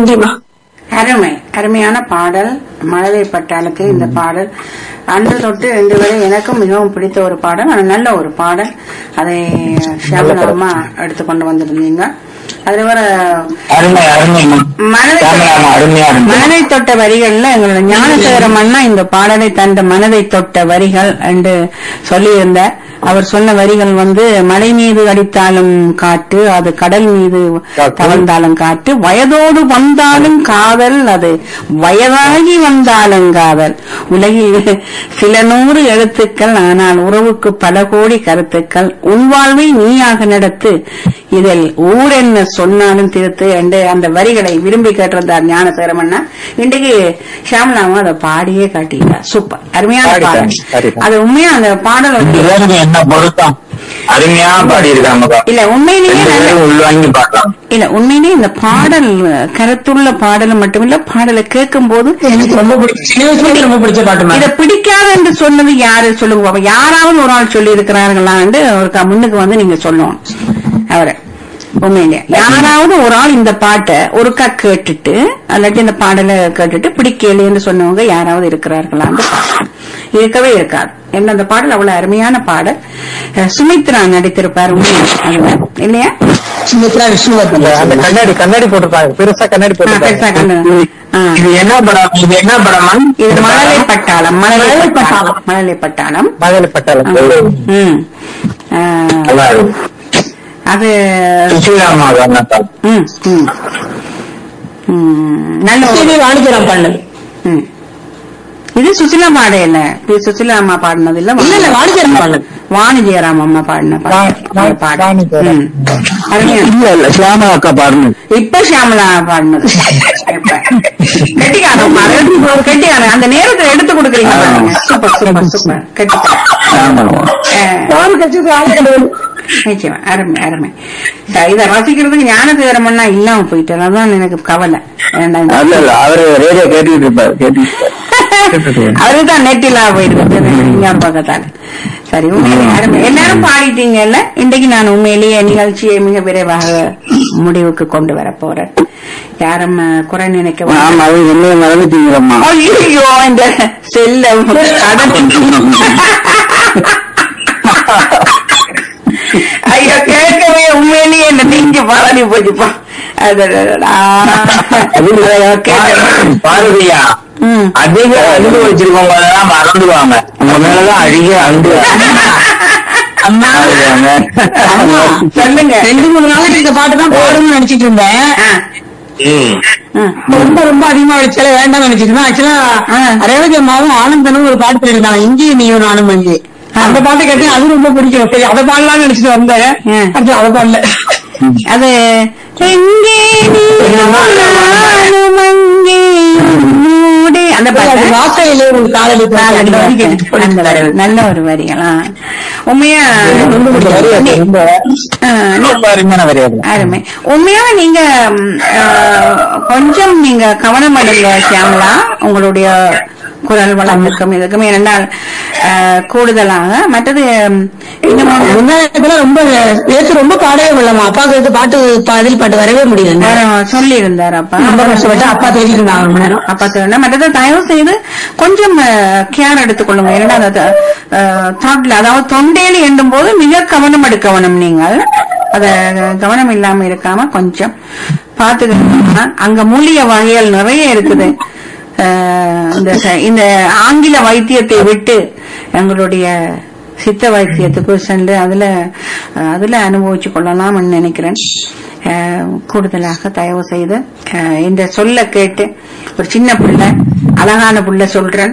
நன்றிமா அருமை அருமையான பாடல் மழலை பட்டாளத்தில் இந்த பாடல் அன்று தொட்டு இன்று வரை எனக்கும் மிகவும் பிடித்த ஒரு பாடல் அது நல்ல ஒரு பாடல் அதை ஷியாமலாமா எடுத்துக்கொண்டு வந்திருந்தீங்க அதுல வர அருமை அருமைமா மனதை கேமராமா அருமையா இருந்து மனதை தொட்ட வரிகள்ல எங்களோட ஞானசேகரம் அண்ணா இந்த பாடலை தந்த மனதை தொட்ட வரிகள் என்று சொல்லியிருந்த அவர் சொன்ன வரிகள் வந்து மலை மீது அடித்தாலும் காற்று அது கடல் மீது காற்று. தவழ்ந்தாலும் காற்று வயதோடு வந்தாலும் காதல் அது வயதாகி வந்தாலும் காதல் உலகில் சில நூறு எழுத்துக்கள் ஆனால் உறவுக்கு பல கோடி கருத்துக்கள் உன் வாழ்வை நீயாக நடத்து இதில் ஊர் என்ன சொன்னாலும் திருத்து என்று அந்த வரிகளை விரும்பி கேட்டிருந்தார் ஞானசேகரம் அண்ணா இன்றைக்கு ஷியாமலாவும் அதை பாடியே காட்டிட்டார் சூப்பர் அருமையான பாடிட்டாங்க, பாடல் பாடிட்டாங்க. அது உண்மையா அந்த பாடல் வந்து இவருக்கு என்ன பொருத்தம் அருமையா பாடி இருக்காங்கப்பா இல்ல உண்மையிலேயே ரெண்டு நல்ல பேரும் உள்வாங்கி பார்க்கலாம் இல்ல உண்மையிலேயே இந்த பாடல் கருத்துள்ள பாடல் மட்டுமில்ல பாடலை கேட்கும் போது எனக்கு ரொம்ப பிடிச்ச சின்ன வயசுல இருந்து ரொம்ப பிடிச்ச பாட்டுமா இத பிடிக்காது என்று சொன்னது யாரு சொல்லுங்க பாப்போம். யாராவது ஒரு ஆள் சொல்லி இருக்கிறார்களான்னு ஒரு க- முன்னுக்கு வந்து நீங்க சொல்லணும் அவரை உண்மையிலே யாராவது ஒரு ஆள் இந்த பாட்டை ஒருக்கா கேட்டுட்டு அல்லாட்டி இந்த பாடலை கேட்டுட்டு பிடிக்கலைன்னு சொன்னவங்க யாராவது இருக்கிறார்களான்னு பாக்கணும். இருக்கவே இருக்காது என்ன அந்த பாடல் அவ்வளவு அருமையான பாடல் அஹ் சுமித்ரா நடித்திருப்பார் உண்மையா அதுல இல்லையா சுமித்ரா விஷ்ணுவர்தன் அந்த கண்ணாடி கண்ணாடி போட்டிருப்பாங்க பெருசா கண்ணாடி ஆ, பெருசா கண்ணு. ஆ. இது என்ன படம் இது என்ன படமா இது மழலை பட்டாளம் மழலை பட்டாளம் மழலை பட்டாளம் மகளி பட்டாளம் ம். அஹ், நல்லா இருக்கும் அது சுஷீலாமா தான் ம், ம். ம், நல்ல ஒரு- சரி வாணிஜராம் பண்ணது ம். இது சுசிலா பாடையில இது சுசிலா அம்மா பாடினது இல்ல இல்ல இல்ல வாணிஜராம் பண்ணது வாணி ஜெயராம் அம்மா பாடின பாட்டு. வா- அந்த பாட்டு. வாணி ஜெயராம். ம். அருமையா. இல்ல இல்ல சியாமா அக்கா பாருங்க இப்ப ஷியாமலா பாடினது இப்ப. கெட்டிக்காரன் பாரு. கெட்டிக்காரன் அந்த நேரத்தை எடுத்து கொடுக்குறீங்க பாருங்க. சூப்பர் சூப்பர் சூப்பர் கெட்டிக்காரன் அஹ், நிச்சயமா அருமை அருமை ச- இத ரசிக்கிறதுக்கு ஞான தீவிரமன்னா இல்லாம போயிட்டார் அதான் எனக்கு கவலை வேண்டாம் இல்ல இல்ல அவரு ரேடியோ கேட்டுக்கிட்டு இருப்பாரு கேட்டுக்கிட்டு அவருதான் நெட்டிலா போயிருக்கு இன்னொரு பக்கத்தால சரி உண்மையிலே அருமை எல்லாரும் பாடிட்டீங்கல்ல இன்றைக்கு நான் உண்மையிலேயே நிகழ்ச்சியை மிக விரைவாக முடிவுக்கு கொண்டு வர போறேன் யாரும் அஹ், குறை நினைக்க வேண்டாம். ஆமா அது என்னைய மறந்துட்டீங்களம்மா ஐயோ இந்த செல்ல ஐயோ கேட்கவே உண்மையிலேயே என்ன நெஞ்சு பழனி போச்சுப்பா அடடடடா. கேட்கவே. பாரதியா ம். அதிக அன்பு வச்சிருக்கவங்க எல்லாம் மறந்துடுவாங்க உங்க மேலதான் அதிக அன்பு அம்மா அதுதாங்க. சொல்லுங்க ரெண்டு மூணு நாளைக்கு இந்த பாட்டு தான் பாடணும்னு நினைச்சிட்டு இருந்தேன் ஆ, ம். ஆ. ரொம்ப ரொம்ப அதிகமா வச்சால வேண்டாம்னு நினைச்சிட்டு இருந்தேன் ஆக்சுவலா ஆ. ரேவதி அம்மாவும் ஆனந்தனும் ஒரு பாட்டு பாடிருந்தாங்க இங்கே நீயும் நானும் அங்கே அந்த பாட்டு கேட்டு அது ரொம்ப பிடிக்கும் சரி அதை பாடலாம்னு நினைச்சிட்டு வந்தேன் ஆ. அடுத்து அதை பாடல அது எங்கே நீ நானும் அங்கே உன்னோடே. அந்த அது பாட்டு வாசையிலே ஒரு காதலி பாட்டு அந்த வரி கேட்டு அந்த வரி. நல்ல ஒரு வரிகளா உண்மையா ரொம்ப பிடிக்கும் வரி அது ரொம்ப ஆ, ரொம்ப அருமையான வரையாது அருமை உண்மையாவே நீங்க ம், அஹ், கொஞ்சம் நீங்க கவனம் எடுங்க சியாமலா உங்களுடைய குரல் வளர்ந்துக்கும் இதுக்கும் ஏனென்றால் அஹ், கூடுதலாக மற்றது ம், இன்னும் முன்னாடி ரொம்ப பேச ரொம்ப பாடவே முடியலமா அப்பாவுக்கு வந்து பாட்டு பதில் பாட்டு வரவே முடியல சொல்லி இருந்தார் அப்பா ரொம்ப கஷ்டப்பட்டு அப்பா தேடிட்டு இருந்தாங்க ரொம்ப நேரம் அப்பா தேவை மற்றது தயவு செய்து கொஞ்சம் கேர் எடுத்துக்கொள்ளுங்க ஏன்னா அந்த தாட்ல அதாவது தொண்டையில எண்ணும் போது மிக கவனம் எடுக்கணும் நீங்கள் அத கவனம் இல்லாம இருக்காம கொஞ்சம் பாத்துக்கிட்டீங்கன்னா அங்க மூலிகை வகைகள் நிறைய இருக்குது அஹ், இந்த ச- இந்த ஆங்கில வைத்தியத்தை விட்டு எங்களுடைய சித்த வைத்தியத்துக்கு சென்று அதுல அஹ், அதுல அனுபவிச்சு கொள்ளலாம்னு நினைக்கிறேன் அஹ், கூடுதலாக தயவு செய்து அஹ், இந்த சொல்ல கேட்டு ஒரு சின்ன பிள்ளை அழகான பிள்ளை சொல்றேன்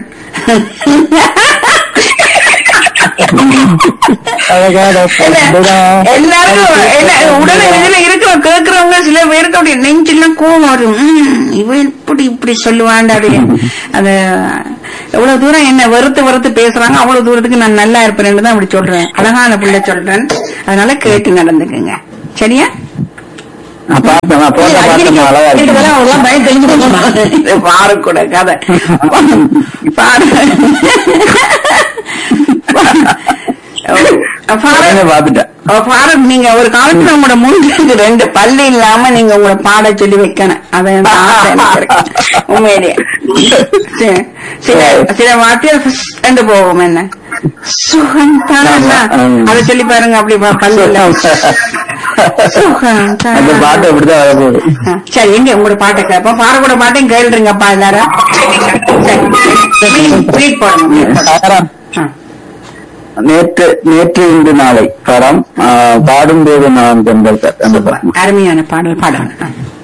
எல்லாரும் எல்லா- உடனே இதுல இருக்கிற கேட்கறவங்க சில பேருக்கு அப்படி நெஞ்செல்லாம் கோவம் வரும் உம், இவன் இப்படி இப்படி சொல்லுவான்டா அப்படி அது எவ்வளவு தூரம் என்ன வெறுத்து வெறுத்து பேசுறாங்க அவ்வளவு தூரத்துக்கு நான் நல்லா இருப்பேன்னு தான் அப்படி சொல்றேன் அழகான பிள்ளை சொல்றேன் அதனால கேட்டு நடந்துக்குங்க சரியா பார்த்தேன் நான் போட்ட பார்த்தேன் அழகா இருக்கு கேட்டதெல்லாம் அவங்களாம் பயம் தெரிஞ்சு போச்சுமா இது பாருக்கூட கதை பாரு பாரு உடனே பார்த்துட்டேன் அவ பாட நீங்க ஒரு காலத்துல உங்களோட மூஞ்சுக்கு ரெண்டு பல்லு இல்லாம நீங்க உங்களை பாட சொல்லி வைக்கணும் அது எனக்கு ஆசை எனக்கு இருக்கு. உண்மையிலேயே சரி. சில சில வார்த்தைகள் ரெண்டு போவோம் என்ன சுகம் தானா ஆமா. அதை சொல்லி பாருங்க அப்படி ப- பல்லு இல்லாம சுகம் அந்த பாட்டு அப்படிதான் வரப்போகுது ஆ, சரி எங்க உங்களோட பாட்டை கேட்போம் பாரக்கூட பாட்டையும் கேளுறீங்கப்பா எல்லாரும் சரி Please, please போடுங்க please போடுங்க. ஆ. நேற்று நேற்று இன்று நாளை படம் ஆஹ், பாடும்போது நான் கண்கள் அந்த படம் அருமையான பாடல் பாடணும்